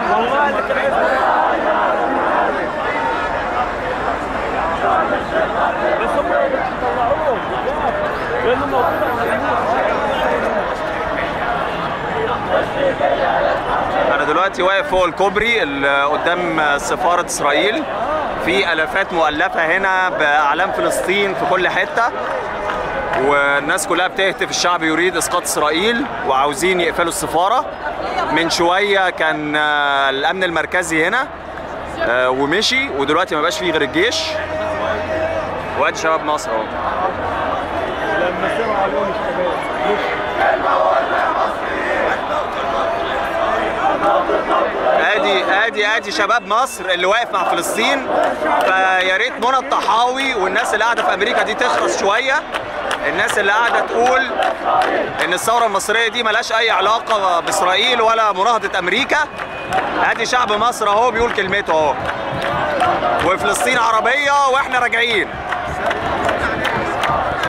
والله اللي كان بس هم طلعوهم لانه موجود انا دلوقتي واقف فوق الكوبري اللي قدام سفاره اسرائيل في الافات مؤلفه هنا باعلام فلسطين في كل حته والناس كلها بتهتف الشعب يريد اسقاط اسرائيل وعاوزين يقفلوا السفاره من شويه كان آه، الامن المركزي هنا آه، ومشي ودلوقتي ما بقاش فيه غير الجيش وادي شباب مصر اهو لما سمعوا عليهم الشباب ادي ادي ادي شباب مصر اللي واقف مع فلسطين فيا ريت منى الطحاوي والناس اللي قاعده في امريكا دي تخرس شويه الناس اللي قاعده تقول ان الثوره المصريه دي ملهاش اي علاقه باسرائيل ولا مناهضه امريكا ادي شعب مصر اهو بيقول كلمته اهو وفلسطين عربيه واحنا راجعين